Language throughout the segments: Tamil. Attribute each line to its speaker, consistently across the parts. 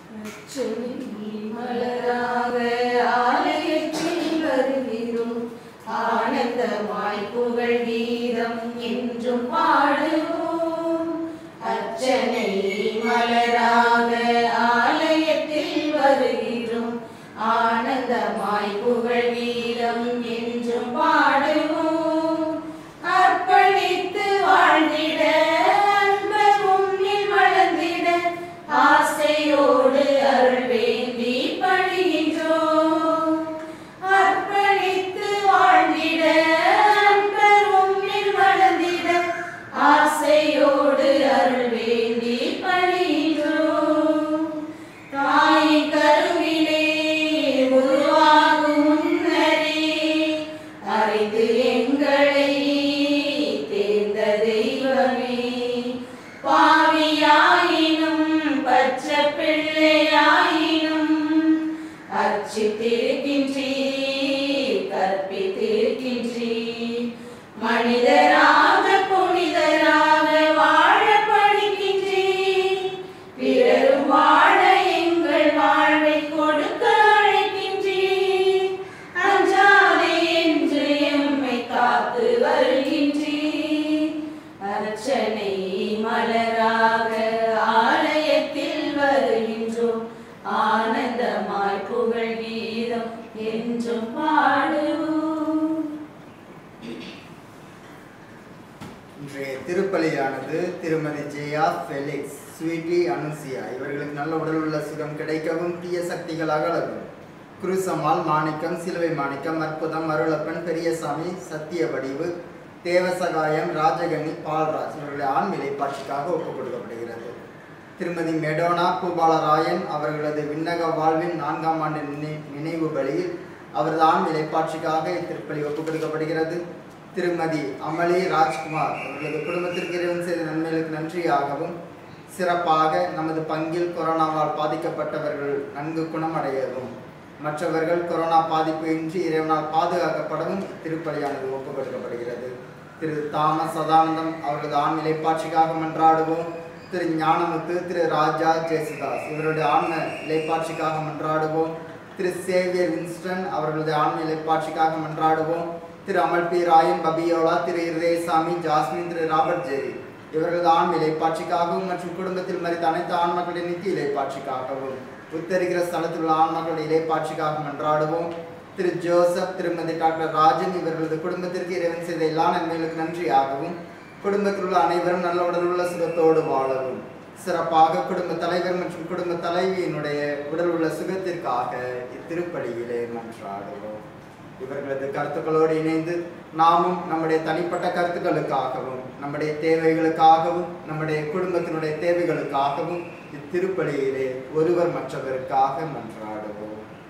Speaker 1: மலராக ஆலயத்தில் வருகிறோம் ஆனந்தமாய் புகழ் கீதம் என்றும் பாடுவோம் அர்ச்சனை மலராக ஆலயத்தில் வருகிறோம் ஆனந்தமாய் புகழ் கீதம் என்றும் பாடுவோம் அர்ப்பணித்து வாழ்ந்திட அன்பர் உன்னில் வளர்ந்திட ஆசையோடு அருள் வேண்டி பணிகின்றோம் அர்ப்பணித்து வாழ்ந்திட அன்பர் உன்னில் வளர்ந்திட ஆசையோடு அருள் வேண்டி பணிகின்றோம் தாயின் கருவிலே உருவாகும் முன்னரே அறிந்து எங்களை தேர்ந்த தெய்வமே பாவியாயினும் பச்ச பிள்ளையாயினும் அர்ச்சித்திருக்கின்றீர் கற்பித்திருக்கின்றீர் மனிதராக புனிதராக வாழ படிக்கின்றீர் பிறரும் வாழ எங்கள் வாழ்வை கொடுக்க அழைக்கின்றீர் அஞ்சாதே என்று எம்மை காத்து வருகின்றீர் அர்ச்சனை மலராக ஆலயத்தில் வருகின்றோம் ஆனந்தமாய் புகழ் கீதம் என்றும் பாடுவோம்
Speaker 2: இன்றைய திருப்பலியானது திருமதி ஜெயா ஃபெலிக்ஸ் ஸ்வீட்டி அனுசியா இவர்களுக்கு நல்ல உடல் உள்ள சுகம் கிடைக்கவும் தீய சக்திகள் அகலவும் குருசம்மாள் மாணிக்கம் சிலுவை மாணிக்கம் அற்புதம் அருளப்பன் பெரியசாமி சத்திய வடிவு தேவசகாயம் ராஜகனி பால்ராஜ் இவர்களுடைய ஆண்மிலை பாட்சிக்காக ஒப்புக் கொடுக்கப்படுகிறது திருமதி மெடோனா பூபாலராயன் அவர்களது விண்ணக வாழ்வின் நான்காம் ஆண்டு நினை- நினைவு பலியில் அவரது ஆண் நிலைப்பாட்சிக்காக இத்திருப்பலி ஒப்புக் கொடுக்கப்படுகிறது திருமதி அமளி ராஜ்குமார் அவர்களது குடும்பத்திற்கு இறைவன் செய்த நன்மைகளுக்கு நன்றியாகவும் சிறப்பாக நமது பங்கில் கொரோனாவால் பாதிக்கப்பட்டவர்கள் நன்கு குணமடையவும் மற்றவர்கள் கொரோனா பாதிப்பு இன்றி இறைவனால் பாதுகாக்கப்படவும் திருப்பலியானது ஒப்புக் கொடுக்கப்படுகிறது திரு தாமஸ் சதானந்தம் அவர்களது ஆண் நிலைப்பாட்சிக்காக மன்றாடுவோம் திரு ஞானமுத்து திரு ராஜா ஜெயசுதாஸ் இவருடைய ஆன்ம இலைப்பாட்சிக்காக மன்றாடுவோம் திரு சேவியர் வின்ஸ்டன் அவர்களது ஆன்ம இலைப்பாட்சிக்காக மன்றாடுவோம் திரு அமல் பி ராயன் பபியோலா திரு இருதயசாமி ஜாஸ்மின் திரு ராபர்ட் ஜெரி இவர்களது ஆண் இலைப்பாட்சிக்காகவும் மற்றும் குடும்பத்தில் மறித்த அனைத்து ஆண்மக்களின் நித்திய இலைப்பாட்சிக்காகவும் உத்தரிக்கிற ஸ்தலத்தில் உள்ள ஆண்மக்களுடைய இலைப்பாட்சிக்காக மன்றாடுவோம் திரு ஜோசப் திருமதி டாக்டர் ராஜன் இவர்களது குடும்பத்திற்கு இறைவன் செய்த எல்லா நன்மைகளுக்கு நன்றியாகவும் குடும்பத்தில் உள்ள அனைவரும் நல்ல உடலுள்ள சுகத்தோடு வாழவும் சிறப்பாக குடும்ப தலைவர் மற்றும் குடும்ப தலைவியினுடைய உடல் உள்ள சுகத்திற்காக இத்திருப்பலியிலே மன்றாடுவோம் இவர்களது கருத்துக்களோடு இணைந்து நாமும் நம்முடைய தனிப்பட்ட கருத்துக்களுக்காகவும் நம்முடைய தேவைகளுக்காகவும் நம்முடைய குடும்பத்தினுடைய தேவைகளுக்காகவும் இத்திருப்பலியிலே ஒருவர் மற்றவருக்காக மன்றாடுவோம்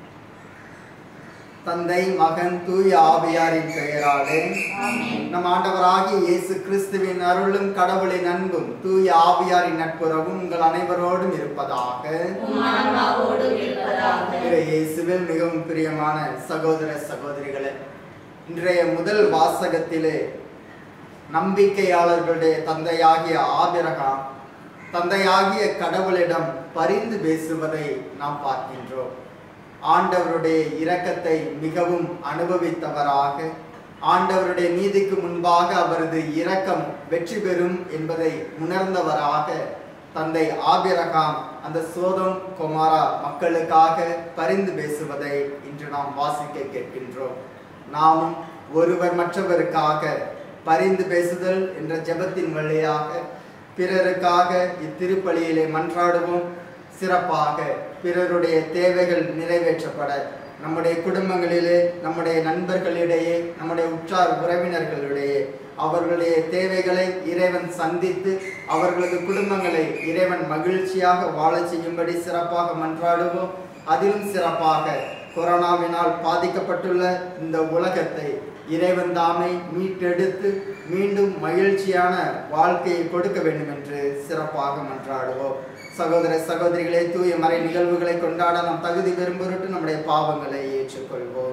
Speaker 2: தந்தை மகன் தூய ஆவியாரின் பெயராலே நம் ஆண்டவராகிய இயேசு கிறிஸ்துவின் அருளும் கடவுளின் அன்பும் தூய ஆவியாரின் நட்புறவும் உங்கள் அனைவரோடும் இருப்பதாக
Speaker 1: உம் ஆன்மாவோடும் இருப்பதாக
Speaker 2: திரு இயேசுவில் மிகவும் பிரியமான சகோதர சகோதரிகளே இன்றைய முதல் வாசகத்திலே நம்பிக்கையாளர்களுடைய தந்தையாகிய ஆபிரகாம் தந்தையாகிய கடவுளிடம் பரிந்து பேசுவதை நாம் பார்க்கின்றோம் ஆண்டவருடைய இரக்கத்தை மிகவும் அனுபவித்தவராக ஆண்டவருடைய நீதிக்கு முன்பாக அவரது இரக்கம் வெற்றி பெறும் என்பதை உணர்ந்தவராக தந்தை ஆபிரகாம் அந்த சோதம் குமாரா மக்களுக்காக பரிந்து பேசுவதை இன்று நாம் வாசிக்க கேட்கின்றோம் நாமும் ஒருவர் மற்றவருக்காக பரிந்து பேசுதல் என்ற ஜெபத்தின் வழியாக பிறருக்காக இத்திருப்பலியிலே மன்றாடுவோம் சிறப்பாக பிறருடைய தேவைகள் நிறைவேற்றப்பட நம்முடைய குடும்பங்களிலே நம்முடைய நண்பர்களிடையே நம்முடைய உற்றார் உறவினர்களிடையே அவர்களுடைய தேவைகளை இறைவன் சந்தித்து அவர்களது குடும்பங்களை இறைவன் மகிழ்ச்சியாக வாழச் செய்யும்படி சிறப்பாக மன்றாடுவோம் அதிலும் சிறப்பாக கொரோனாவினால் பாதிக்கப்பட்டுள்ள இந்த உலகத்தை இறைவன் தாமே மீட்டெடுத்து மீண்டும் மகிழ்ச்சியான வாழ்க்கையை கொடுக்க வேண்டும் என்று சிறப்பாக மன்றாடுவோம் சகோதர சகோதரிகளே தூய மறை நிகழ்வுகளை கொண்டாட நாம் தகுதி பெறும் பொருட்டு நம்முடைய பாவங்களை ஏற்றுக்கொள்வோம்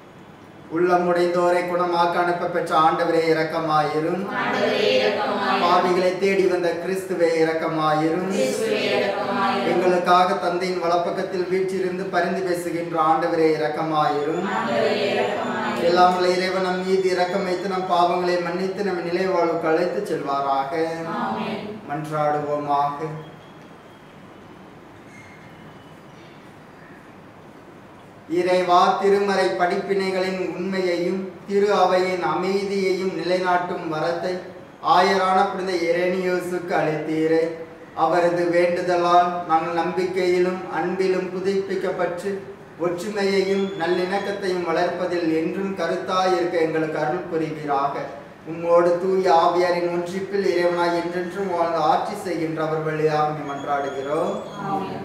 Speaker 2: உள்ளம் உடைந்தோரை குணமாக்க அனுப்ப பெற்ற ஆண்டவரே இரக்கமாயிரும்
Speaker 1: ஆண்டவரே இரக்கமாயிரும்.
Speaker 2: பாவிகளை தேடி வந்த கிறிஸ்துவே இரக்கமாயிரும்
Speaker 1: கிறிஸ்துவே இரக்கமாயிரும்.
Speaker 2: எங்களுக்காக தந்தையின் வலப்பக்கத்தில் வீற்றிருந்து பரிந்து பேசுகின்ற ஆண்டவரே இரக்கமாயிரும்
Speaker 1: ஆண்டவரே இரக்கமாயிரும்.
Speaker 2: எல்லாம் வல்ல இறைவன் நம் மீது இரக்கம் வைத்து நம் பாவங்களை மன்னித்து நம் நிலை வாழ்வுக்கு அழைத்து செல்வாராக
Speaker 1: ஆமென்.
Speaker 2: மன்றாடுவோமாக இறைவா திருமறை படிப்பினைகளின் உண்மையையும் திரு அவையின் அமைதியையும் நிலைநாட்டும் வரத்தை ஆயரான புனித இரேனியோசுக்கு அளித்தீரே அவரது வேண்டுதலால் நாங்கள் நம்பிக்கையிலும் அன்பிலும் புதுப்பிக்கப்பட்டு ஒற்றுமையையும் நல்லிணக்கத்தையும் வளர்ப்பதில் என்றும் கருத்தாய் இருக்க எங்களுக்கு அருள் புரிவீராக உம்மோடு தூய ஆவியாரின் ஒன்றிப்பில் இறைவனாய் என்றென்றும் வாழ்ந்து ஆட்சி செய்கின்ற அவர் வழியாக மன்றாடுகிறோம்
Speaker 1: ஆமென்.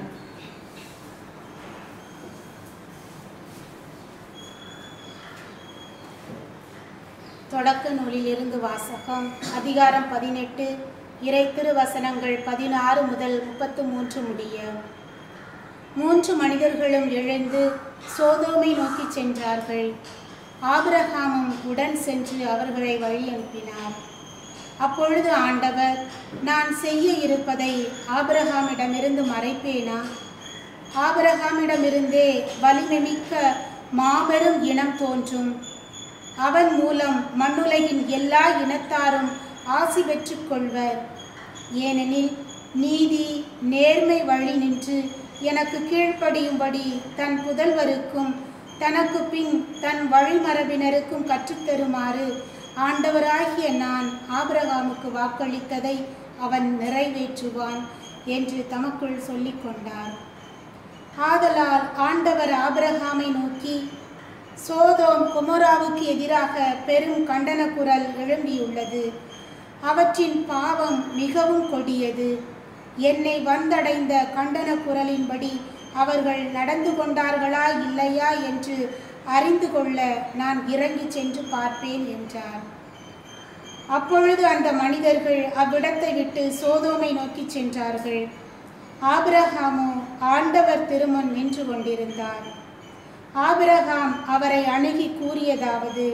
Speaker 3: தொடக்க நூலிலிருந்து வாசகம் அதிகாரம் பதினெட்டு இறை திருவசனங்கள் பதினாறு முதல் முப்பத்து மூன்று முடிய மூன்று மனிதர்களும் எழுந்து சோதோமை நோக்கி சென்றார்கள் ஆபிரகாமும் உடன் சென்று அவர்களை வழி அனுப்பினார் அப்பொழுது ஆண்டவர் நான் செய்ய இருப்பதை ஆபிரகாமிடமிருந்து மறைப்பேனா ஆபிரகாமிடமிருந்தே வலிமைமிக்க மாபெரும் இனம் தோன்றும் அவன் மூலம் மண்ணுலகின் எல்லா இனத்தாரும் ஆசி பெற்றுக் கொள்வர் ஏனெனில் நீதி நேர்மை வழி நின்று எனக்கு கீழ்ப்படியும்படி தன் புதல்வருக்கும் தனக்கு பின் தன் வழிமரபினருக்கும் கற்றுத்தருமாறு ஆண்டவராகிய நான் ஆபிரகாமுக்கு வாக்களித்ததை அவன் நிறைவேற்றுவான் என்று தமக்குள் சொல்லிக் கொண்டார் ஆதலால் ஆண்டவர் ஆபிரகாமை நோக்கி சோதோம் குமோராவுக்கு எதிராக பெரும் கண்டன குரல் எழும்பியுள்ளது அவற்றின் பாவம் மிகவும் கொடியது என்னை வந்தடைந்த கண்டன குரலின்படி அவர்கள் நடந்து கொண்டார்களா இல்லையா என்று அறிந்து கொள்ள நான் இறங்கி சென்று பார்ப்பேன் என்றார் அப்பொழுது அந்த மனிதர்கள் அவ்விடத்தை விட்டு சோதோமை நோக்கி சென்றார்கள் ஆபிரகாமோ ஆண்டவர் திருமுன் நின்று கொண்டிருந்தார் ஆபிரகாம் அவரை அணுகி கூறியதாவது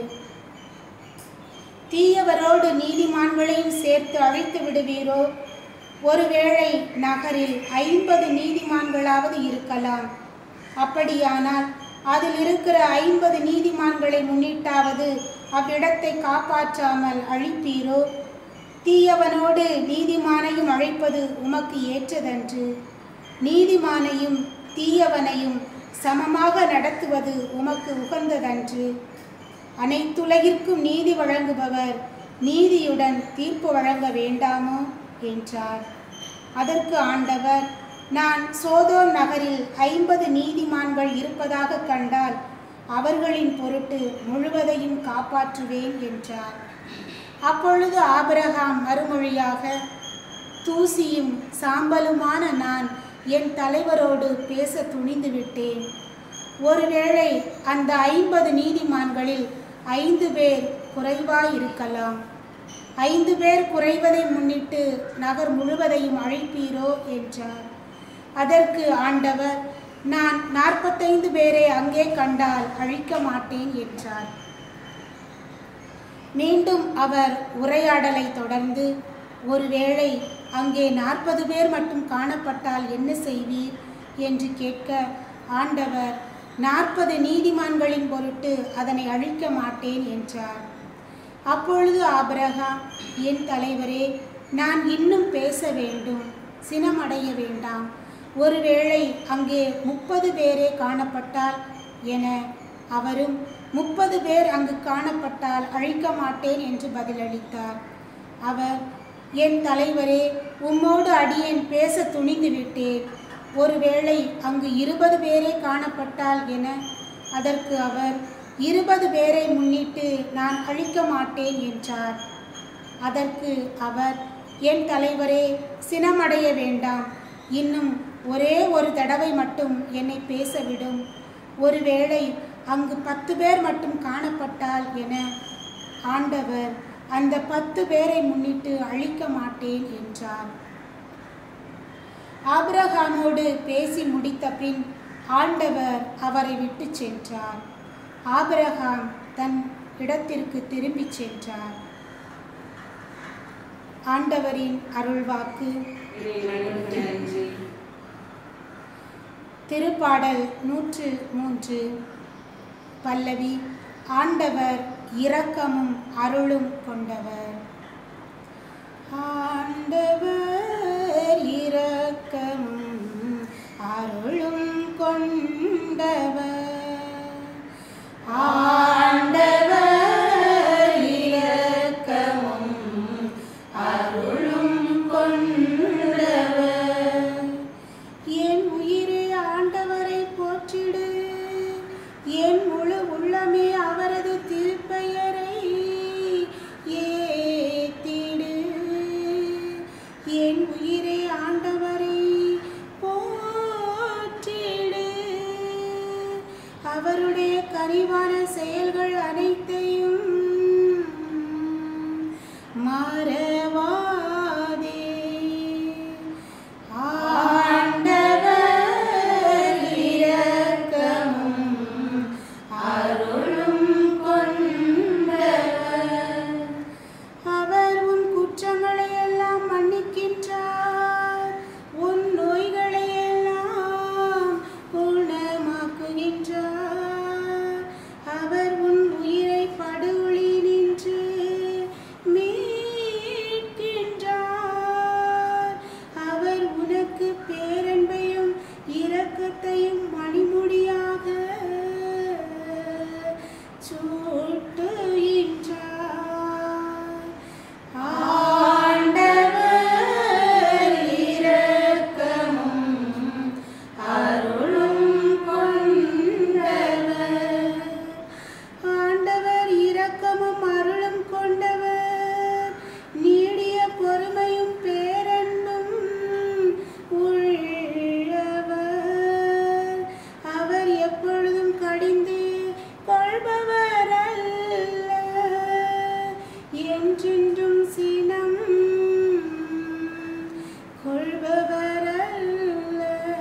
Speaker 3: தீயவரோடு நீதிமான்களையும் சேர்த்து அழைத்து விடுவீரோ ஒருவேளை நகரில் ஐம்பது நீதிமான்களாவது இருக்கலாம் அப்படியானால் அதில் இருக்கிற ஐம்பது நீதிமான்களை முன்னிட்டாவது அவ்விடத்தை காப்பாற்றாமல் அழிப்பீரோ தீயவனோடு நீதிமானையும் அழைப்பது உமக்கு ஏற்றதன்று நீதிமானையும் தீயவனையும் சமமாக நடத்துவது உமக்கு உகந்ததன்று அனைத்துலகிற்கும் நீதி வழங்குபவர் நீதியுடன் தீர்ப்பு வழங்க வேண்டாமோ என்றார் அதற்கு ஆண்டவர் நான் சோதோம் நகரில் ஐம்பது நீதிமான்கள் இருப்பதாக கண்டால் அவர்களின் பொருட்டு முழுவதையும் காப்பாற்றுவேன் என்றார் அப்பொழுது ஆபிரகாம் மறுமொழியாக தூசியும் சாம்பலுமான நான் என் தலைவரோடு பேச துணிந்து விட்டேன் ஒருவேளை அந்த ஐம்பது நீதிமான்களில் ஐந்து பேர் குறைவாயிருக்கலாம் ஐந்து பேர் குறைவதை முன்னிட்டு நகர் முழுவதையும் அழைப்பீரோ என்றார் அதற்கு ஆண்டவர் நான் நாற்பத்தைந்து பேரை அங்கே கண்டால் அழிக்க மாட்டேன் என்றார் மீண்டும் அவர் உரையாடலை தொடர்ந்து ஒருவேளை அங்கே நாற்பது பேர் மட்டும் காணப்பட்டால் என்ன செய்வீர் என்று கேட்க ஆண்டவர் நாற்பது நீதிமான்களின் பொருட்டு அதனை அழிக்க மாட்டேன் என்றார் அப்பொழுது ஆபிரகாம் என் தலைவரே நான் இன்னும் பேச வேண்டும் சினமடைய வேண்டாம் ஒருவேளை அங்கே முப்பது பேரே காணப்பட்டால் என அவரும் முப்பது பேர் அங்கு காணப்பட்டால் அழிக்க மாட்டேன் என்று பதிலளித்தார் அவர் என் தலைவரே உம்மோடு அடியேன் பேச துணிந்து விட்டேன் ஒருவேளை அங்கு இருபது பேரே காணப்பட்டால் என அதற்கு அவர் இருபது பேரை முன்னிட்டு நான் அழிக்க மாட்டேன் என்றார் அதற்கு அவர் என் தலைவரே சினமடைய வேண்டாம் இன்னும் ஒரே ஒரு தடவை மட்டும் என்னை பேசவிடும் ஒருவேளை அங்கு பத்து பேர் மட்டும் காணப்பட்டால் என ஆண்டவர் அந்த பத்து பேரை முன்னிட்டு அழிக்க மாட்டேன் என்றார் ஆபிரகாமோடு பேசி முடித்த பின் ஆண்டவர் அவரை விட்டு சென்றார் ஆபிரகாம் தன் இடத்திற்கு திரும்பிச் சென்றார் ஆண்டவரின் அருள்வாக்கு
Speaker 1: இறைவனுக்கு நன்றி
Speaker 3: திருப்பாடல் நூற்று மூன்று பல்லவி ஆண்டவர் இரக்கமும் அருளும் கொண்டவர் ஆண்டவர் இரக்கமும் அருளும் கொண்டவர் ஆண்டவர் இரக்கமும் அருளும் கொண்டவர் என் உயிரே ஆண்டவரை போற்றிடு என் முழு உள்ளமே அவரது திருப்பெயரை ஏத்திடு என் உயிரே ஆண்டவரை போற்றிடு அவருடைய கனிவான செயல்கள் அனைத்தையும் மறவாதே ஆண்டவர் இரக்கமும் அருளும் கொண்டவர் அவர் உன் குற்றங்களை எல்லாம் மன்னிக்கின்றார் உன் நோய்களை எல்லாம் குணமாக்குகின்றார் அவர் உன் உயிரை படுகொலி நின்று மீட்கின்றார் அவர் உனக்கு பேரன்பையும் இரக்கத்தையும் மணிமுடியாக சூட்டுகின்றார் ஆண்டவர் இரக்கமும் அருளும் கொண்டவர் ஆண்டவர் இரக்கமும் அருளும் கொண்டவர் நீடிய பொறுமையும் பேரன்பும் உள்ளவர் அவர் எப்பொழுதும் கடிந்து கொள்பவர் அல்ல என்றென்றும் சினம் கொள்பவர் அல்ல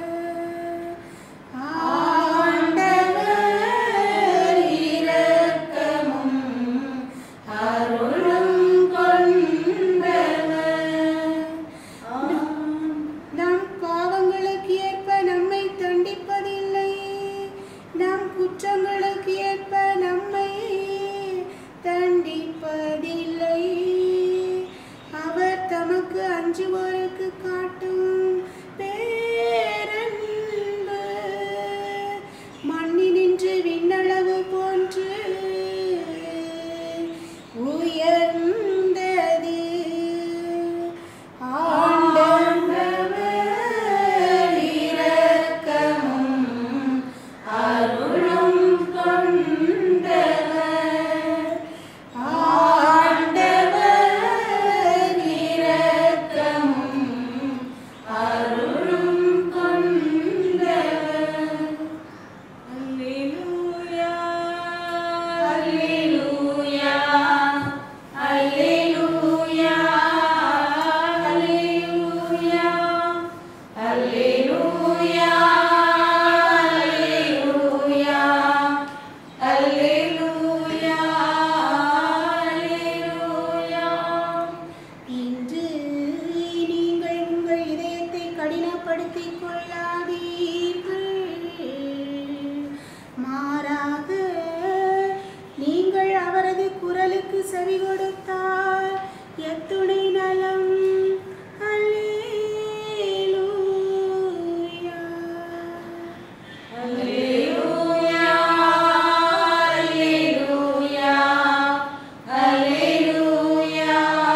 Speaker 3: ஆண்டவர் இரக்கமும் அருளும் கொண்டவர் நம் பாவங்களுக்கு ஏற்ப நம்மை தண்டிப்பதில்லை நம் குற்றங்களுக்கு ஏற்ப நம்மை தண்டிப்பதில்லை அவர் தமக்கு அஞ்சுவோருக்கு காட்டும் பேரன்பு மண்ணினின்று விண்ணளவு போன்று உயர்ந்தது ஆண்டவர் இரக்கமும் அருளும் கொண்டவர் ஆண்டவர் இரக்கமும் அருளும் கொண்டவர்
Speaker 1: அல்லேலூயா
Speaker 3: அல்லேலூயா அல்லேலூயா அல்லேலூயா அல்லேலூயா அல்லேலூயா அல்லேலூயா அல்லேலூயா இன்று நீங்கள் உங்கள் இதயத்தை கடினப்படுத்திக் கொள்ளாதீர்கள் மாறாக நீங்கள் அவரது குரலுக்கு செவி கொடுத்தால் எத்துணை நலம் அல்லேலூயா
Speaker 1: அல்லேலூயா அல்லேலூயா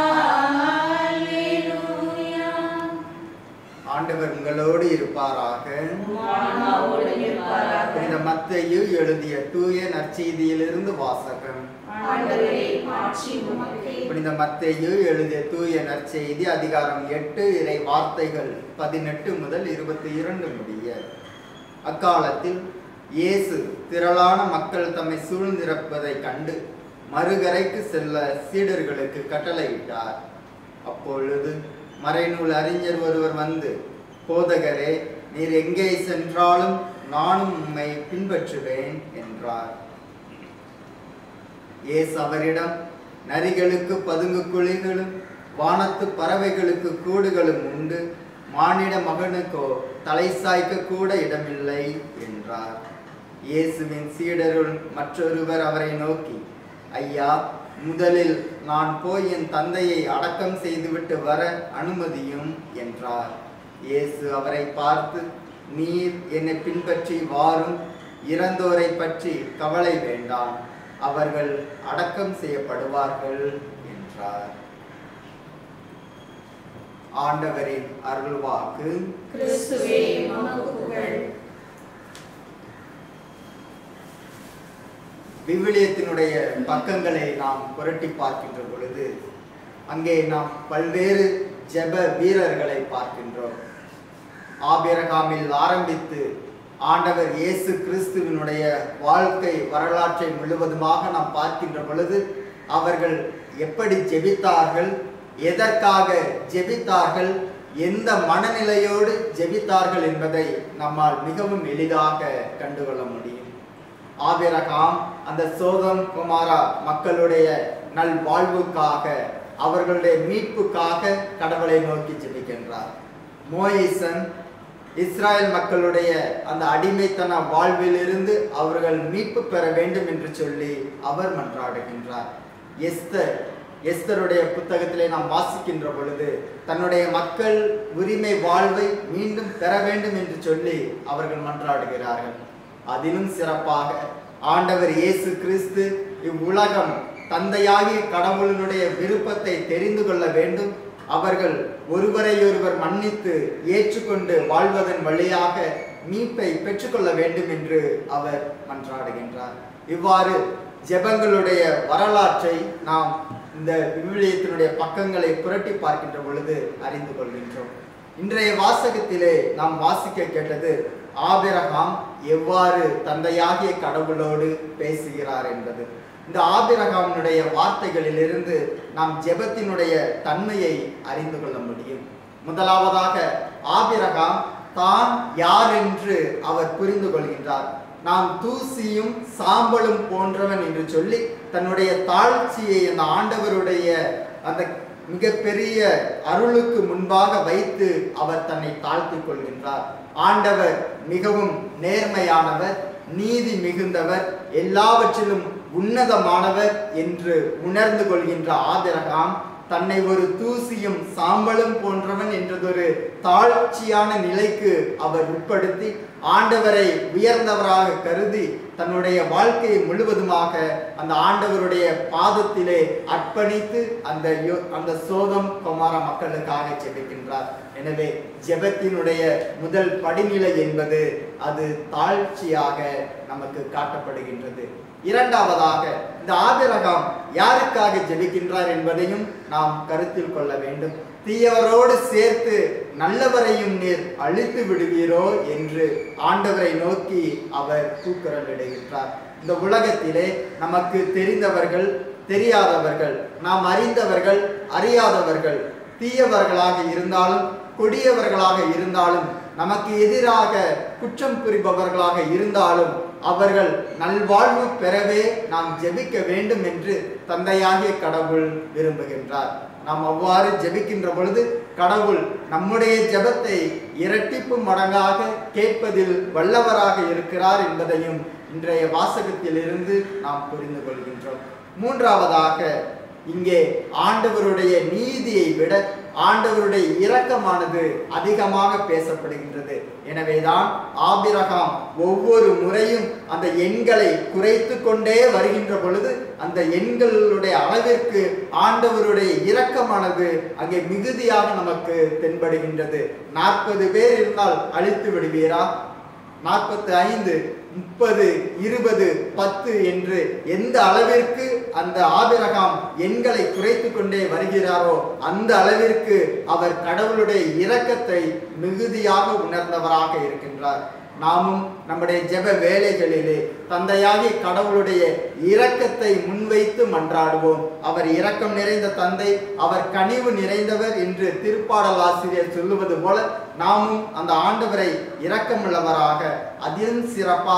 Speaker 1: அல்லேலூயா
Speaker 2: ஆண்டவர் உங்களோடு இருப்பாராக
Speaker 1: ஆன்மாவோடு இருப்பாராக
Speaker 2: புனித மத்தையு எழுதிய தூய நற்செய்தியிலிருந்து வாசகம்
Speaker 1: ஆண்டவரே மாட்சி உமக்கே
Speaker 2: புனித மத்தேயு எழுதிய தூய நற்செய்தி அதிகாரம் எட்டு இறை வார்த்தைகள் பதினெட்டு முதல் இருபத்தி இரண்டு முடிய அக்காலத்தில் இயேசு திரளான மக்கள் தம்மை சூழ்ந்திருப்பதைக் கண்டு மறுகரைக்கு செல்ல சீடர்களுக்கு கட்டளையிட்டார் அப்பொழுது மறைநூல் அறிஞர் ஒருவர் வந்து போதகரே நீர் எங்கே சென்றாலும் நானும் உம்மை பின்பற்றுவேன் என்றார் இயேசு அவரிடம் நரிகளுக்கு பதுங்கு குழிகளும் வானத்து பறவைகளுக்கு கூடுகளும் உண்டு மானிட மகனுக்கோ தலை சாய்க்க கூட இடமில்லை என்றார் இயேசுவின் சீடருள் மற்றொருவர் அவரை நோக்கி ஐயா முதலில் நான் போய் என் தந்தையை அடக்கம் செய்துவிட்டு வர அனுமதியும் என்றார் இயேசு அவரை பார்த்து நீர் என்னை பின்பற்றி வாரும் இறந்தோரை பற்றி கவலை வேண்டாம் அவர்கள் அடக்கம் செய்யப்படுவார்கள் என்றார் ஆண்டவரின் அருள்வாக்கு
Speaker 1: கிறிஸ்துவே உமக்கு புகழ்
Speaker 2: விவிலியத்தினுடைய பக்கங்களை நாம் புரட்டி பார்க்கின்ற பொழுது அங்கே நாம் பல்வேறு ஜெப வீரர்களை பார்க்கின்றோம் ஆபிரகாமில் ஆரம்பித்து ஆண்டவர் இயேசு கிறிஸ்துவினுடைய வாழ்க்கை வரலாற்றை முழுவதுமாக நாம் பார்க்கின்ற பொழுது அவர்கள் எப்படி ஜெபித்தார்கள் எதற்காக ஜெபித்தார்கள் எந்த மனநிலையோடு ஜெபித்தார்கள் என்பதை நம்மால் மிகவும் எளிதாக கண்டுகொள்ள முடியும் ஆபிரகாம் அந்த சோதம் குமாரா மக்களுடைய நல் வாழ்வுக்காக அவர்களுடைய மீட்புக்காக கடவுளை நோக்கி ஜெபிக்கின்றார் மோயிசன் இஸ்ராயல் மக்களுடைய அந்த அடிமைத்தன வாழ்விலிருந்து அவர்கள் மீட்பு பெற வேண்டும் என்று சொல்லி அவர் மன்றாடுகின்றார் எஸ்தர் எஸ்தருடைய புத்தகத்திலே நாம் வாசிக்கின்ற பொழுது தன்னுடைய மக்கள் உரிமை வாழ்வை மீண்டும் பெற வேண்டும் என்று சொல்லி அவர்கள் மன்றாடுகிறார்கள் அதிலும் சிறப்பாக ஆண்டவர் இயேசு கிறிஸ்து இவ்வுலகம் தந்தையாகிய கடவுளினுடைய விருப்பத்தை தெரிந்து கொள்ள வேண்டும் அவர்கள் ஒருவரையொருவர் மன்னித்து ஏற்றுக்கொண்டு வாழ்வதன் வழியாக மீட்பை பெற்றுக்கொள்ள வேண்டும் என்று அவர் மன்றாடுகின்றார் இவ்வாறு ஜெபங்களுடைய வரலாற்றை நாம் இந்த விவிலியத்தினுடைய பக்கங்களை புரட்டி பார்க்கின்ற பொழுது அறிந்து கொள்கின்றோம் இன்றைய வாசகத்திலே நாம் வாசிக்க கேட்டது ஆபிரகாம் எவ்வாறு தந்தையாகிய கடவுளோடு பேசுகிறார் என்பது இந்த ஆபிரகாமினுடைய வார்த்தைகளிலிருந்து நாம் ஜெபத்தினுடைய தன்மையை அறிந்து கொள்ள முடியும் முதலாவதாக ஆபிரகாம் தான் யார் என்று அவர் புரிந்து கொள்கின்றார் நாம் தூசியும் சாம்பலும் போன்றவன் என்று சொல்லி தன்னுடைய தாழ்ச்சியை அந்த ஆண்டவருடைய அந்த மிகப்பெரிய அருளுக்கு முன்பாக வைத்து அவர் தன்னை தாழ்த்திக் கொள்கின்றார் ஆண்டவர் மிகவும் நேர்மையானவர் நீதி மிகுந்தவர் எல்லாவற்றிலும் உன்னதமானவர் என்று உணர்ந்து கொள்கின்ற ஆபிரகாம் தன்னை ஒரு தூசியும் சாம்பலும் போன்றவன் என்றதொரு தாழ்ச்சியான நிலைக்கு அவர் உட்படுத்தி ஆண்டவரை உயர்ந்தவராக கருதி தன்னுடைய வாழ்க்கையை முழுவதுமாக அந்த ஆண்டவருடைய பாதத்திலே அர்ப்பணித்து அந்த யோ- அந்த சோதம் குமார மக்களுக்காக ஜெபிக்கின்றார் எனவே ஜெபத்தினுடைய முதல் படிநிலை என்பது அது தாழ்ச்சியாக நமக்கு காட்டப்படுகின்றது இரண்டாவதாக இந்த ஆபிரகாம் யாருக்காக ஜெபிக்கின்றார் என்பதையும் நாம் கருத்தில் கொள்ள வேண்டும் தீயவரோடு சேர்த்து நல்லவரையும் நீர் அழித்து விடுவீரோ என்று ஆண்டவரை நோக்கி அவர் கூக்குரலிடுகின்றார் இந்த உலகத்திலே நமக்கு தெரிந்தவர்கள் தெரியாதவர்கள் நாம் அறிந்தவர்கள் அறியாதவர்கள் தீயவர்களாக இருந்தாலும் கொடியவர்களாக இருந்தாலும் நமக்கு எதிராக குற்றம் புரிபவர்களாக இருந்தாலும் அவர்கள் நல்வாழ்வு பெறவே நாம் ஜெபிக்க வேண்டும் என்று தந்தையாகிய கடவுள் விரும்புகின்றார் நாம் அவ்வாறு ஜெபிக்கின்ற பொழுது கடவுள் நம்முடைய ஜெபத்தை இரட்டிப்பு மடங்காக கேட்பதில் வல்லவராக இருக்கிறார் என்பதையும் இன்றைய வாசகத்திலிருந்து நாம் புரிந்து கொள்கின்றோம் மூன்றாவதாக இங்கே ஆண்டவருடைய நீதியை விட ஆண்டவருடைய இரக்கமானது அதிகமாக பேசப்படுகின்றது எனவேதான் ஆபிரகாம் ஒவ்வொரு முறையும் அந்த எண்களை குறைத்து கொண்டே வருகின்ற பொழுது அந்த எண்களுடைய அளவிற்கு ஆண்டவருடைய இரக்கமானது அங்கே மிகுதியாக நமக்கு தென்படுகின்றது நாற்பது பேர் இருந்தால் அழித்து விடுவீரா நாற்பத்தி ஐந்து முப்பது இருபது பத்து என்று எந்த அளவிற்கு அந்த ஆபிரகாம் எண்களை குறைத்து கொண்டே வருகிறாரோ அந்த அளவிற்கு அவர் கடவுளுடைய இரக்கத்தை மிகுதியாக உணர்ந்தவராக இருக்கின்றார் நாமும் நம்முடைய ஜெப வேலைகளிலே தந்தையாகி கடவுளுடைய இரக்கத்தை முன்வைத்து மன்றாடுவோம் அவர் இரக்கம் நிறைந்த தந்தை அவர் கனிவு நிறைந்தவர் என்று திருப்பாடல் ஆசிரியர் சொல்லுவது போல நாமும் அந்த ஆண்டவரை இரக்கமுள்ளவராக அதிலும் சிறப்பாக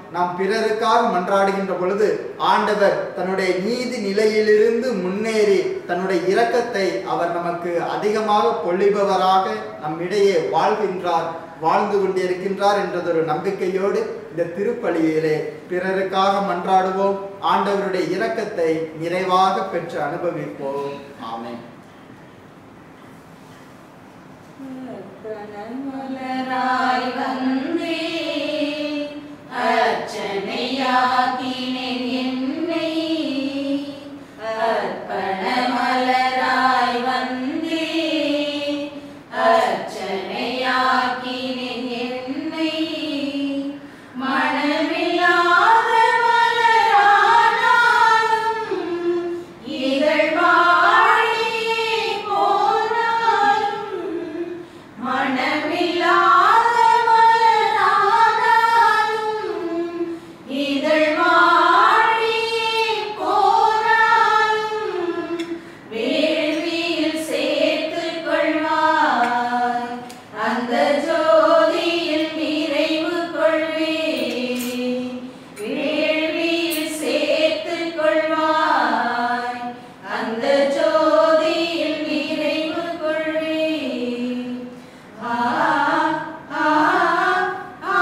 Speaker 2: நாம் பிறருக்காக மன்றாடுகின்ற பொழுது ஆண்டவர் தன்னுடைய நீதி நிலையிலிருந்து முன்னேறி தன்னுடைய இரக்கத்தை அவர் நமக்கு அதிகமாக பொழிபவராக நம்மிடையே வாழ்கின்றார் வாழ்ந்து கொண்டிருக்கின்றார் என்றதொரு நம்பிக்கையோடு இந்த திருப்பலியிலே பிறருக்காக மன்றாடுவோம் ஆண்டவருடைய இரக்கத்தை நிறைவாக பெற்று அனுபவிப்போம் ஆமென்
Speaker 1: மலராய் வந்தே அர்ச்சனையாக்கினேன் என்னை அர்ப்பண மலராய் வந்தே அர்ச்சனையாக்கினேன் என்னை மனமில்லாத மலரானாலும் இதழ் வாழியே போனாலும் மனமில்லாத மலரானாலும் இதழ் வாழியே போனாலும் வேள்வியில் சேர்த்துக் கொள்வாய் அந்த ஜோதியில் நிறைவு கொள்வேன் வேள்வியில் சேர்த்துக் கொள்வாய் அந்த ஜோதியில் நிறைவு கொள்வேன் ஆ ஆ ஆ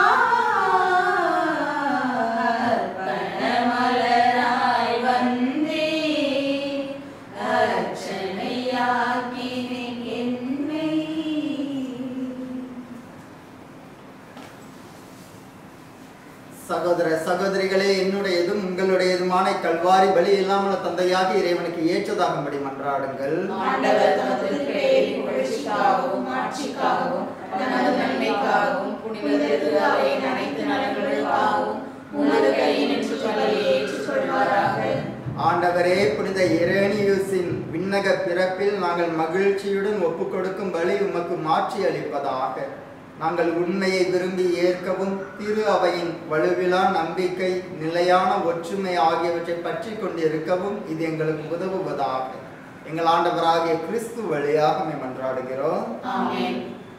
Speaker 1: அர்ப்பண மலராய் வந்தே அர்ச்சனையாக்கினேன் என்னை
Speaker 2: சகோதர சகோதரிகளே என்னுடையதும் உங்களுடையதுமான கல்வாரி பலி இல்லாமல் தந்தையாக இறைவனுக்கு ஏற்றதாகும்படி மன்றாடுங்கள்
Speaker 1: ஆண்டவர் தமது திருப்பெயரின் புகழ்ச்சிக்காகவும் ஆட்சிக்காகவும் நமது நன்மைக்காகவும் புனித திருவாவையின் அனைத்து நலன்களுக்காகவும் உமது கையினின்று சொல்லி ஏற்றுக்கொள்வாராக
Speaker 2: ஆண்டவரே புனித இரேனியூஸின் விண்ணக பிறப்பில் நாங்கள் மகிழ்ச்சியுடன் ஒப்புக்கொடுக்கும் பலி உமக்கு மாற்றி அளிப்பதாக நாங்கள் உண்மையை விரும்பி ஏற்கவும் திரு அவையின் வலுவிலா நம்பிக்கை நிலையான ஒற்றுமை ஆகியவற்றை பற்றி கொண்டிருக்கவும் இது எங்களுக்கு உதவுவதாக எங்கள் ஆண்டவராகிய கிறிஸ்து வழியாக நம்மை மன்றாடுகிறோம்
Speaker 1: ஆமென்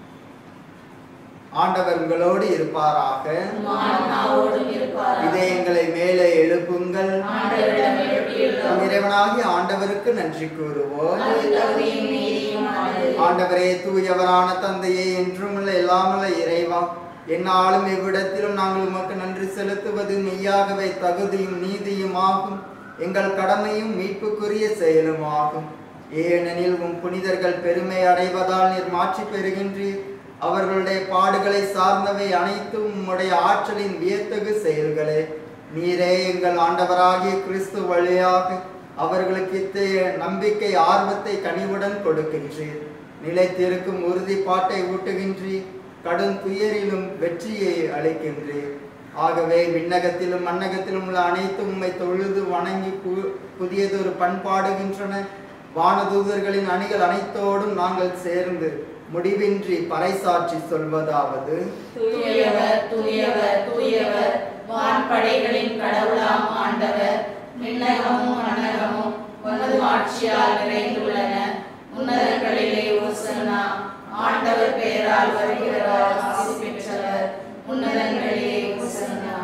Speaker 2: ஆண்டவர் உங்களோடு இருப்பாராக
Speaker 1: உம் ஆன்மாவோடும் இருப்பாராக
Speaker 2: இதயங்களை மேலே எழுப்புங்கள்
Speaker 1: ஆண்டவரிடம்
Speaker 2: நம்
Speaker 1: எழுப்பியுள்ளோம்
Speaker 2: இறைவனாகிய ஆண்டவருக்கு நன்றி கூறுவோம்
Speaker 1: அது தகுதியும் நீதியும் ஆனது
Speaker 2: ஆண்டவரே தூயவரான தந்தையே என்றும் உள்ள எல்லாமல்ல இறைவா என்னாலும் எவ்விடத்திலும் நாங்கள் உமக்கு நன்றி செலுத்துவது மெய்யாகவே தகுதியும் நீதியும் ஆகும் எங்கள் கடமையும் மீட்புக்குரிய செயலும் ஆகும் ஏனெனில் உம் புனிதர்கள் பெருமை அடைவதால் நீர் மாற்றி பெறுகின்றீர் அவர்களுடைய பாடுகளை சார்ந்தவை அனைத்தும் உம்முடைய ஆற்றலின் வியத்தகு செயல்களே நீரே எங்கள் ஆண்டவராகிய கிறிஸ்து வழியாக அவர்களுக்கு இத்தகைய நம்பிக்கை ஆர்வத்தை கனிவுடன் கொடுக்கின்றீர் நிலைத்திருக்கும் உறுதிப்பாட்டை ஊட்டுகின்றீர் கடும் துயரிலும் வெற்றியை அளிக்கின்றீர் ஆகவே விண்ணகத்திலும் மண்ணகத்திலும் உள்ள அனைத்து உம்மை தொழுது வணங்கி பு- புதியதொரு பண்பாடுகின்றன வானதூதர்களின் அணிகள் அனைத்தோடும் நாங்கள் சேர்ந்து முடிவின்றி பறைசாற்றி சொல்வதாவது
Speaker 1: தூயவர் தூயவர் தூயவர் வான்படைகளின் கடவுளாம் ஆண்டவர் விண்ணகமும் மன்னகமும் உனது ஆட்சியால் நிறைந்துள்ளன உன்னதங்களிலே ஓசன்னா ஆண்டவர் பெயரால் வருகிறவர் ஆசி பெற்றவர் உன்னதங்களிலே ஓசன்னா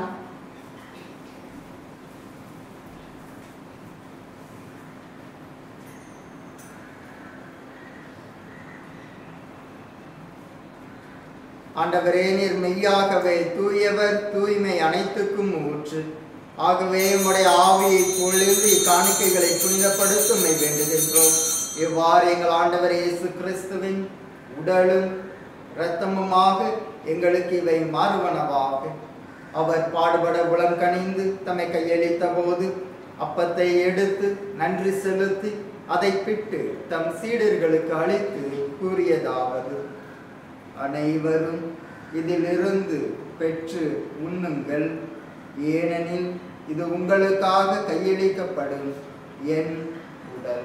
Speaker 2: ஆண்டவரே நீர் மெய்யாகவே தூயவர் தூய்மை அனைத்துக்கும் ஊற்று ஆகவே உம்முடைய ஆவியை பொழுது இக்காணிக்கைகளை புனிதப்படுத்த உம்மை வேண்டுகின்றோம் இவ்வாறு எங்கள் ஆண்டவர் இயேசு கிறிஸ்துவின் உடலும் இரத்தமுமாக எங்களுக்கு இவை மாறுவனவாக அவர் பாடுபட உளம் கனிந்து தம்மை கையளித்த போது அப்பத்தை எடுத்து நன்றி செலுத்தி அதை பிட்டு தம் சீடர்களுக்கு அளித்து கூறியதாவது அனைவரும் இதிலிருந்து பெற்று உண்ணுங்கள் ஏனெனில் இது உங்களுக்காக கையளிக்கப்படும் என் உடல்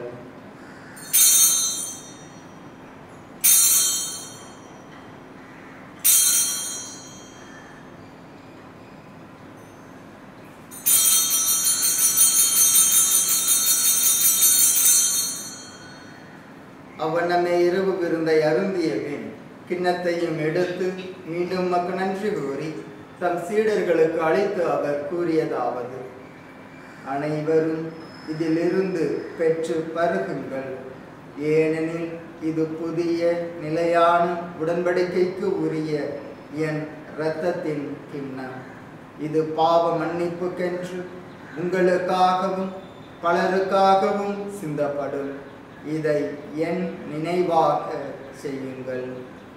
Speaker 2: அவ்வண்ணமே இரவு விருந்தை அருந்திய பின் கிண்ணத்தையும் எடுத்து மீண்டும் மக்கு நன்றி கூறி தம் சீடர்களுக்கு அளித்து அவர் கூறியதாவது அனைவரும் இதிலிருந்து பெற்று பருகுங்கள் ஏனெனில் இது புதிய நிலையான உடன்படிக்கைக்கு உரிய என் இரத்தத்தின் கிண்ணம் இது பாவ மன்னிப்புக்கென்று உங்களுக்காகவும் பலருக்காகவும் சிந்தப்படும் இதை என் நினைவாக செய்யுங்கள்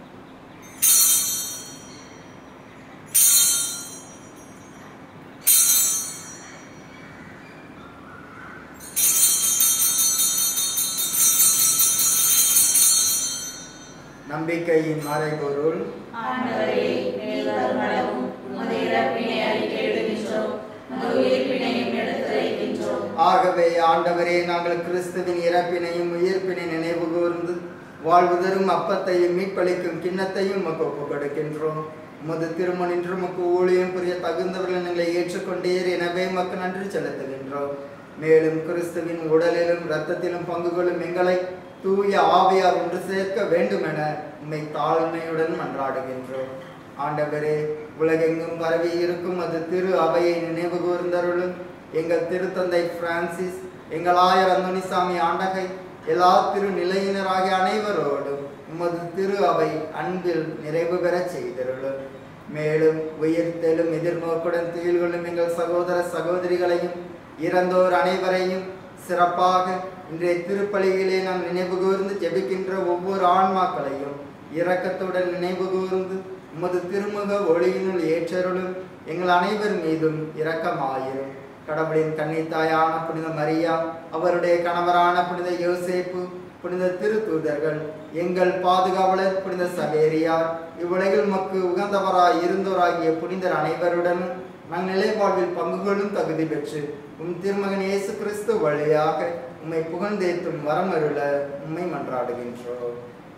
Speaker 2: நம்பிக்கையின் மறைபொருள்
Speaker 1: ஆண்டவரே நீர் வருமளவும் உமது இறப்பினை அறிக்கையிடுகின்றோம் உமது உயிர்ப்பினையும் எடுத்துரைக்கின்றோம்
Speaker 2: ஆகவே ஆண்டவரே நாங்கள் கிறிஸ்துவின் இறப்பினையும் உயிர்ப்பினை நினைவு கூர்ந்து வாழ்வு தரும் அப்பத்தையும் மீட்பளிக்கும் கிண்ணத்தையும் உமக்கு ஒப்புக் கொடுக்கின்றோம் உமது திருமணின்று உமக்கு ஊழியம் புரிய தகுந்தவர்கள் எங்களை ஏற்றுக்கொண்டீர் எனவே உமக்கு நன்றி செலுத்துகின்றோம் மேலும் கிறிஸ்துவின் உடலிலும் இரத்தத்திலும் பங்கு கொள்ளும் எங்களை தூய ஆவியார் ஒன்று சேர்க்க வேண்டுமென உம்மை தாழ்மையுடன் மன்றாடுகின்றோம் ஆண்டவரே உலகெங்கும் பரவி இருக்கும் அது திரு அவையை நினைவு கூர்ந்தருளும் எங்கள் திருத்தந்தை பிரான்சிஸ் எங்கள் ஆயர் அந்தோனிசாமி ஆண்டகை எல்லா திரு நிலையினராகிய அனைவரோடும் உமது திரு அவை அன்பில் நிறைவு பெறச் செய்தருளும் மேலும் உயிர்த்தெழும் எதிர்நோக்குடன் துயில் கொள்ளும் எங்கள் சகோதர சகோதரிகளையும் இறந்தோர் அனைவரையும் சிறப்பாக இன்றைய திருப்பலியிலே நாம் நினைவு கூர்ந்து ஜெபிக்கின்ற ஒவ்வொரு ஆன்மாக்களையும் இரக்கத்துடன் நினைவு கூர்ந்து உமது திருமுக ஒளியினுள் ஏற்றருளும் எங்கள் அனைவர் மீதும் இரக்கமாயிரும் கடவுளின் கன்னித்தாயான புனித மரியா அவருடைய கணவரான புனித யோசேப்பு புனித திருத்தூதர்கள் எங்கள் பாதுகாவலர் புனித சவேரியார் இவ்வுலகில் மக்கு உகந்தவராய் இருந்தோராகிய புனிதர் அனைவருடனும் நாங்கள் நிலைவாழ்வில் பங்குகளும் தகுதி பெற்று உம் திருமகன் இயேசு கிறிஸ்து வழியாக உம்மை புகழ்ந்தேத்தும் வரமருள உம்மை மன்றாடுகின்றோம்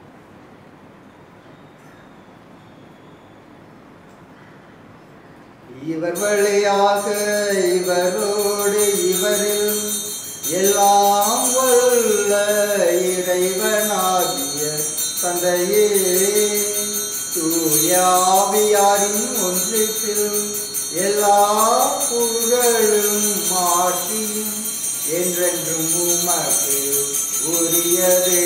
Speaker 2: இவர் வழியாக இவரோடு இவரில் எல்லாம் வல்ல இறைவனாகிய தந்தையே தூயாவியாரின் ஒன்றிப்பில் எல்லா புகழும் மாற்றியும் என்றென்றும் உமக்கு உரியதே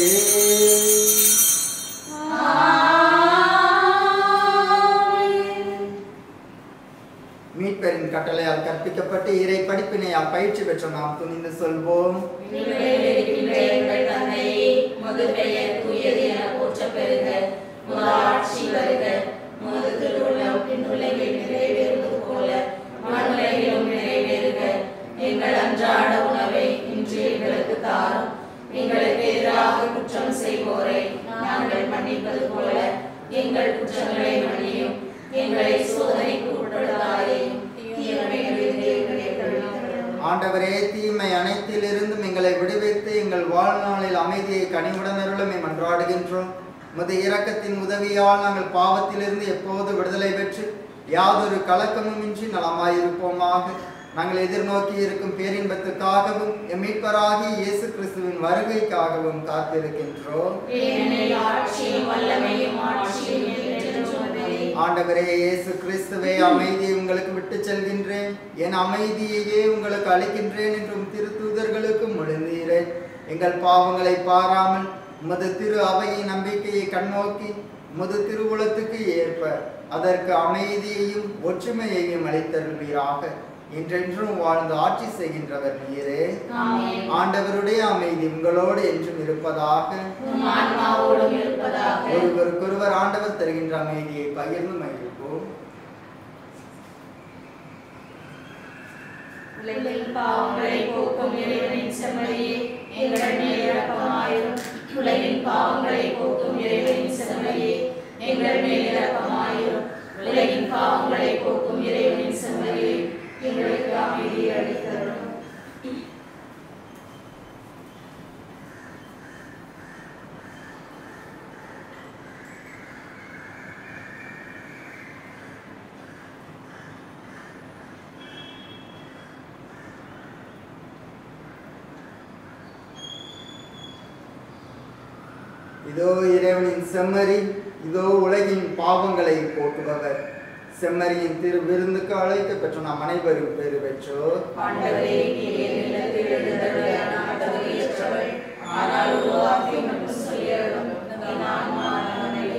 Speaker 2: மீட்பரின் கட்டளையால் கற்பிக்கப்பட்டு இறை படிப்பினையால் பயிற்சி பெற்ற நாம் துணிந்து சொல்வோம்
Speaker 1: விண்ணுலகில் இருக்கின்ற எங்கள் தந்தையே உமது பெயர் தூயது என போற்றப் பெறுக உமது ஆட்சி வருக உமது திருவுள்ளம் விண்ணுலகில் நிறைவேறுவது போல மண்ணுலகிலும் நிறைவேறுக எங்கள் அன்றாட உணவை இன்று எங்களுக்கு தாரும் எங்களுக்கு எதிராக குற்றம் செய்வோரை நாங்கள் மன்னிப்பது போல எங்கள் குற்றங்களை மன்னியும் எங்களை சோதனைக்கு உட்படுத்தாதேயும் தீமையிலிருந்து எங்களை விடுவித்தருளும்.
Speaker 2: ஆண்டவரே தீமை அனைத்திலிருந்தும் எங்களை விடுவித்து எங்கள் வாழ்நாளில் அமைதியை கனிவுடன் அருளுமை மன்றாடுகின்றோம் உமது இரக்கத்தின் உதவியால் நாங்கள் பாவத்திலிருந்து எப்போது விடுதலை பெற்று யாதொரு கலக்கமும் இன்றி நலமாயிருப்போமாக நாங்கள் எதிர்நோக்கி இருக்கும் பேரின்பத்துக்காகவும் எம் மீட்பராகி இயேசு கிறிஸ்துவின் வருகைக்காகவும் காத்திருக்கின்றோம்
Speaker 1: ஏனெனில் ஆட்சியும் வல்லமையும் ஆட்சியும் என்றென்றும் உமதே.
Speaker 2: ஆண்டவரே இயேசு கிறிஸ்துவே அமைதியை உங்களுக்கு விட்டு செல்கின்றேன் என் அமைதியையே உங்களுக்கு அளிக்கின்றேன் என்றும் திருத்தூதர்களுக்கு மொழிந்தீரேன் எங்கள் பாவங்களை பாராமல் உமது திரு அவையின் நம்பிக்கையை கண்ணோக்கி உமது திருவுளத்துக்கு ஏற்ப அதற்கு அமைதியையும் ஒற்றுமையையும் அளித்தருள்வீராக என்றென்றும் வாழ்ந்து ஆட்சி செய்கின்றவர் நீரே
Speaker 1: ஆமென்.
Speaker 2: ஆண்டவருடைய அமைதி உங்களோடு என்றும் இருப்பதாக
Speaker 1: உம் ஆன்மாவோடும் இருப்பதாக
Speaker 2: ஒருவருக்கொருவர் ஆண்டவர் தருகின்ற அமைதியை பகிர்ந்து மகிழ்வோம்
Speaker 1: உலகின் பாவங்களை போக்கும் இறைவனின் செம்மறியே எங்கள் மேல் இரக்கமாயிரும் உலகின் பாவங்களை போக்கும் இறைவனின் செம்மறியே எங்கள் மேல் இரக்கமாயிரும் உலகின் பாவங்களை போக்கும் இறைவனின் செம்மறியே எங்களுக்கு அமைதியை அளித்தரும்
Speaker 2: இதோ இறைவனின் செம்மறி இதோ உலகின் பாவங்களை போக்குபவர் செம்மறியின் திரு விருந்துக்கு அழைக்க பெற்ற நாம் அனைவரும் பேறு பெற்றோர்
Speaker 1: ஆண்டவரே நீர் என் இல்லத்தில் எழுந்தருள நான் தகுதியற்றவள் ஆனால் ஒரு வார்த்தை மட்டும் சொல்லியருளும் என் ஆன்மா நலமடையும்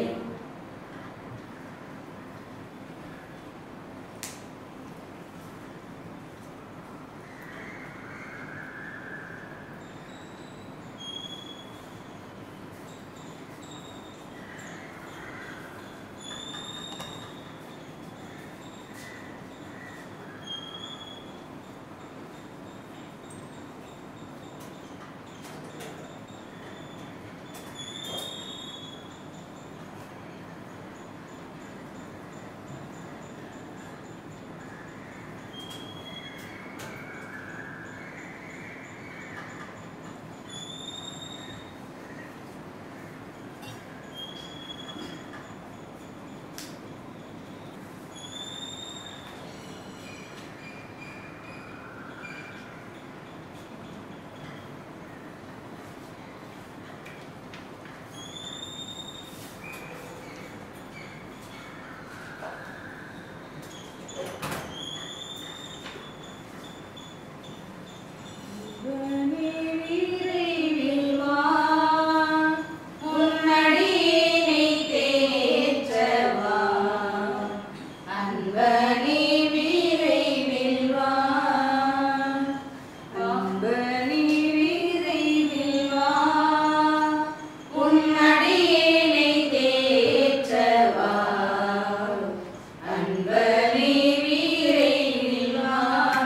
Speaker 1: அன்பனே வீரைவில் வா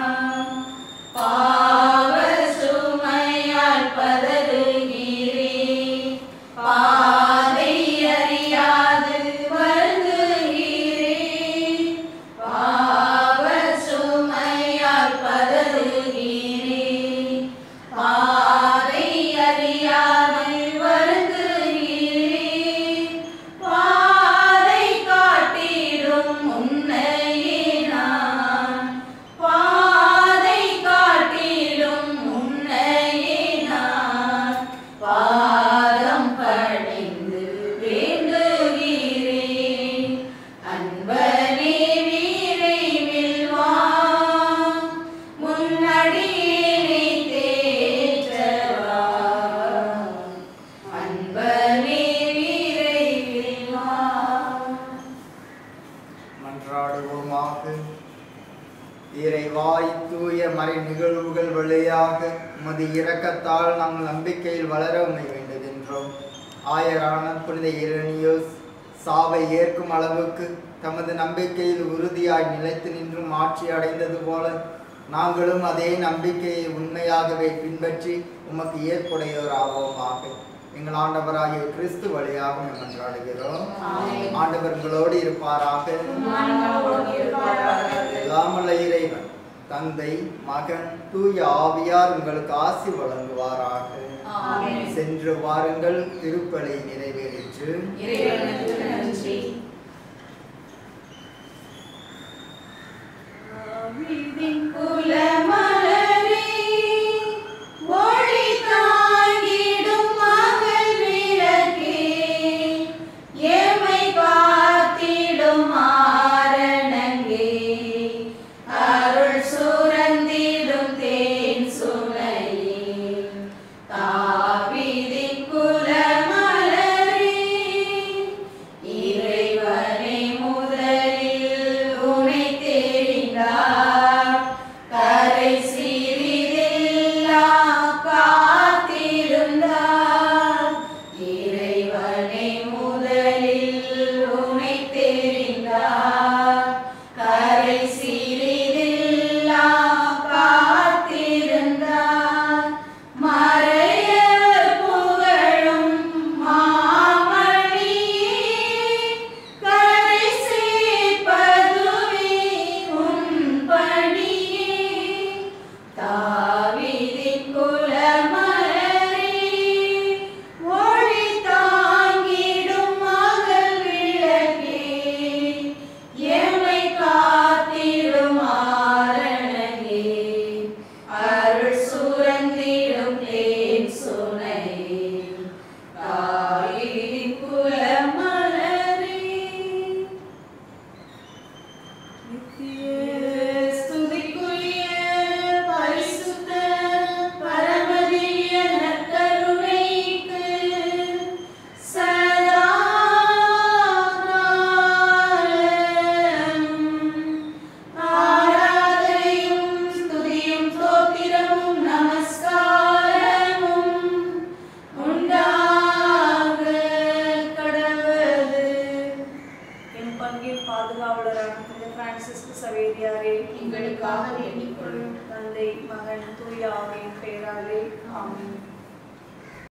Speaker 1: பாவ சுமையால் பதறுகிறேன் பாதை அறியாது வருந்துகிறேன் பாவ சுமையால் பதறுகிறேன் பாதை அறியாது வருந்துகிறேன் பாதை காட்டிடும் உன்னையே நான் பாதை காட்டிடும் உன்னையே நான் பாதம் பணிந்து வேண்டுகிறேன் அன்பனே விரைவில் வா முன்னடியே தேற்றவா அன்பனே விரைவில் வா
Speaker 2: மன்றாடுவோமாக இறைவாய் தூய மறை நிகழ்வுகள் வழியாக உமது இரக்கத்தால் நாங்கள் நம்பிக்கையில் வளர உண்மை வேண்டுகின்றோம் ஆயரான புனித இரணியோஸ் சாவை ஏற்கும் அளவுக்கு தமது நம்பிக்கையில் உறுதியாய் நிலைத்து நின்றும் ஆட்சி அடைந்தது போல நாங்களும் அதே நம்பிக்கையை உண்மையாகவே பின்பற்றி உமக்கு ஏற்புடையோர் ஆவோமாக எங்கள் ஆண்டவராகிய கிறிஸ்து வழியாக மன்றாடுகிறோம்
Speaker 1: ஆமென்.
Speaker 2: ஆண்டவர் உங்களோடு இருப்பாராக
Speaker 1: மனமோடு இருப்பாராக.
Speaker 2: எல்லாமல்ல இறைவன் தந்தை மகன் தூய ஆவியார் உங்களுக்கு ஆசி வழங்குவாராக
Speaker 1: ஆமென்.
Speaker 2: சென்று வாருங்கள் திருப்பலி நிறைவேறிற்று
Speaker 1: இறைவனுக்கு நன்றி குலமலரே, ஒளி தாங்கிடும் மகள் விளக்கே, எம்மை காத்திடும் ஆரணங்கே, அருள் சுரந்திடும் தேன் சுனையே, தாவீதின் குலமலரே,
Speaker 4: சவேரியாரே
Speaker 1: எங்களுக்காக வேண்டிக் கொள்ளும்
Speaker 4: தந்தை மகன் தூய ஆவியின் பெயராலே ஆமென்